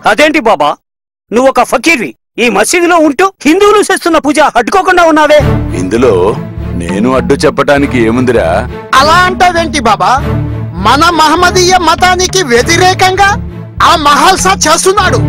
అదేంటి బాబా నువ్వు ఒక ఫకీర్వి ఈ మసీదులో ఉంటూ హిందువులు చేస్తున్న పూజ అడ్డుకోకుండా ఉన్నావే ఇందులో నేను అడ్డు చెప్పటానికి ఏముందిరా అలా అంటావేంటి బాబా మన మహమ్మదీయ మతానికి వ్యతిరేకంగా ఆ మహల్సా చేస్తున్నాడు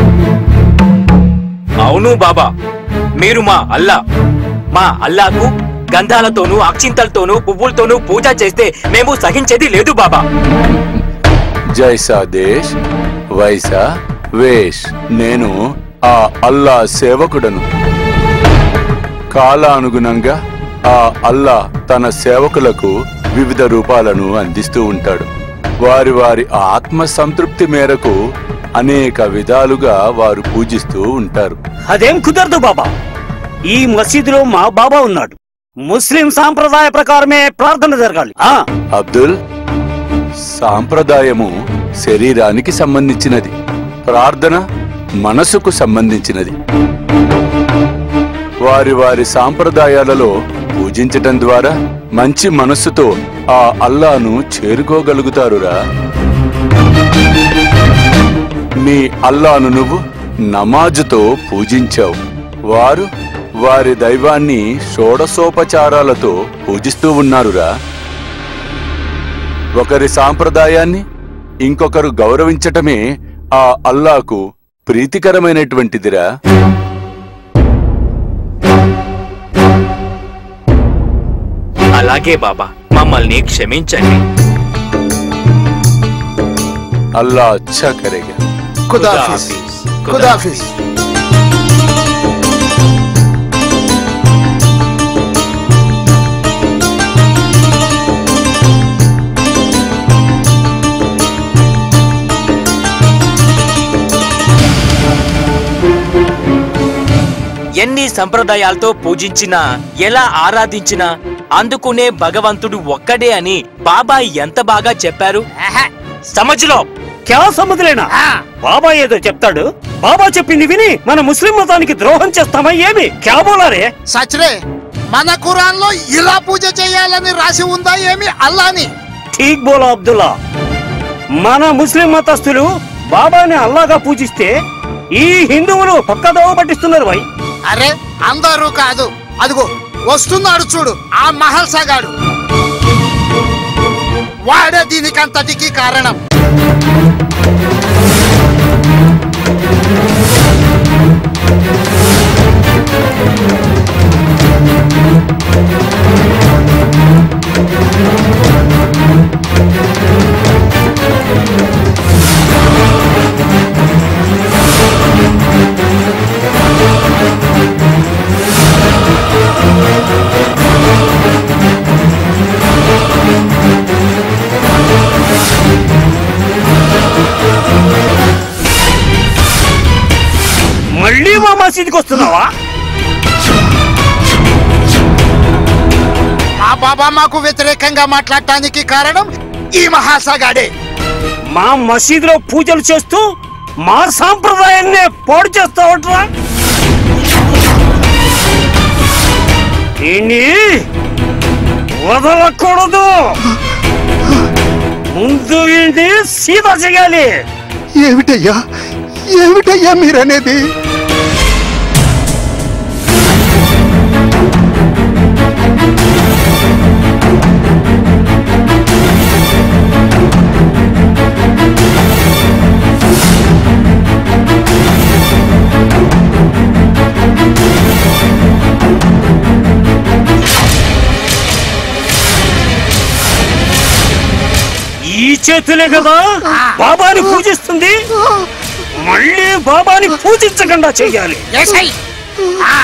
అవును బాబా మీరు మా అల్లా మా అల్లాకు గంధాలతోనూ అక్షింతలతోనూ పువ్వులతోనూ పూజ చేస్తే మేము సహించేది లేదు బాబా జైసా దేశ్ వైసా వేష్ నేను ఆ అల్లా సేవకుడను కాలానుగుణంగా ఆ అల్లా తన సేవకులకు వివిధ రూపాలను అందిస్తూ ఉంటాడు వారి వారి ఆత్మ సంతృప్తి మేరకు అనేక విధాలుగా వారు పూజిస్తూ ఉంటారు అదేం కుదరదు బాబా ఈ మసీదులో మా బాబా ఉన్నాడు ముస్లిం సాంప్రదాయ ప్రకారమే ప్రార్థన జరగాలి ఆ అబ్దుల్ సాంప్రదాయము శరీరానికి సంబంధించినది ప్రార్థన మనసుకు సంబంధించినది వారి వారి సాంప్రదాయాలలో పూజించటం ద్వారా మంచి మనస్సుతో ఆ అల్లాను చేరుకోగలుగుతారురా నీ అల్లాను నువ్వు నమాజుతో పూజించావు వారు వారి దైవాన్ని షోడసోపచారాలతో పూజిస్తూ ఉన్నారురా ఒకరి సాంప్రదాయాన్ని ఇంకొకరు గౌరవించటమే ఆ అల్లాకు ప్రీతికరమైనటువంటిదిరా అలాగే బాబా మమ్మల్ని క్షమించండి అల్లా అచ్చా కరేగా ఖుదాఫిస్ ఖుదాఫిస్ ఎన్ని సంప్రదాయాలతో పూజించినా ఎలా ఆరాధించినా అందుకునే భగవంతుడు ఒక్కడే అని బాబా ఎంత బాగా చెప్పారు సమజ్లో క్యా సముద్రేనా బాబా ఏదో చెప్తాడు బాబా చెప్పింది విని మన ముస్లిం మతానికి ద్రోహం చేస్తామా ఏమి క్యా బోలారే సచ్రే మన ఖురాన్ లో ఇలా పూజ చేయాలని రాసి ఉందా ఏమి అల్లాని ఠీక్ బోలా అబ్దుల్లా మన ముస్లిం మతస్థులు బాబాని అల్లాగా పూజిస్తే ఈ హిందువులు పక్కదోవ పట్టిస్తున్నారు భయ్ అరే అందరూ కాదు అదిగో వస్తున్నాడు చూడు ఆ మహల్సా గాడు వాడే దీనికంతటికి కారణం మళ్ళీ మా మసీదుకి వస్తున్నావా ఆ బాబా మాకు వ్యతిరేకంగా మాట్లాడటానికి కారణం ఈ మహాసాగాడే మా మసీదులో పూజలు చేస్తూ మా సాంప్రదాయాన్నే పాడు చేస్తావట్రా దీన్ని వదలకూడదు ముందు వీడిని సీదా చేయాలి ఏమిటయ్యా ఏమిటయ్యా మీరనేది ఈ చేతులే కదా బాబాని పూజిస్తుంది మళ్ళీ బాబాని పూజించకుండా చెయ్యాలి ఏసై ఆ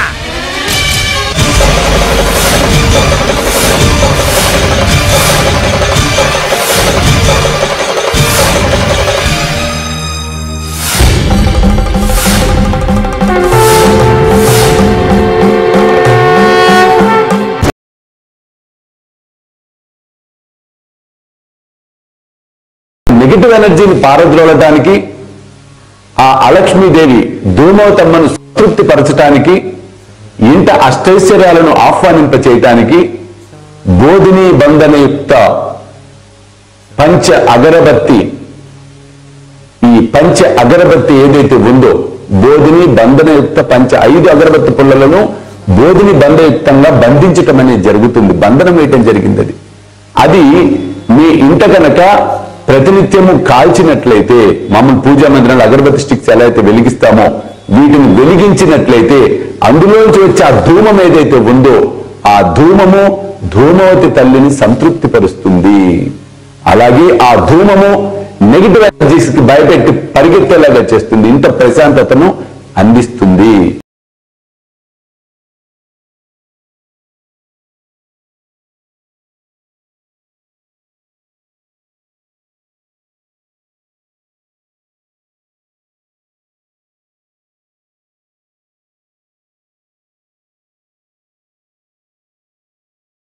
నెగిటివ్ ఎనర్జీని పారద్రోలడానికి ఆ అలక్ష్మీదేవి ధూమవతమ్మను సంతృప్తి పరచటానికి ఇంట అష్టైశ్వర్యాలను ఆహ్వానింప చేయటానికి బోధిని బంధనయుక్త పంచ అగరబత్తి ఈ పంచ అగరబత్తి ఏదైతే ఉందో బోధిని బంధనయుక్త పంచ ఐదు అగరబత్తి పుల్లలను బోధిని బంధయుక్తంగా బంధించటం అనేది జరుగుతుంది బంధనం వేయటం జరిగింది అది అది మీ ఇంట కనుక ప్రతినిత్యము కాల్చినట్లయితే మామూలు పూజా మందిరంలో అగరబత్తి స్టిక్స్ ఎలా అయితే వెలిగిస్తామో వీటిని వెలిగించినట్లయితే అందులోంచి వచ్చే ఆ ధూమం ఏదైతే ఉందో ఆ ధూమము ధూమవతి తల్లిని సంతృప్తి పరుస్తుంది అలాగే ఆ ధూమము నెగిటివ్ ఎనర్జీస్ కి భయపెట్టి పరిగెత్తేలాగా చేస్తుంది ఇంత ప్రశాంతతను అందిస్తుంది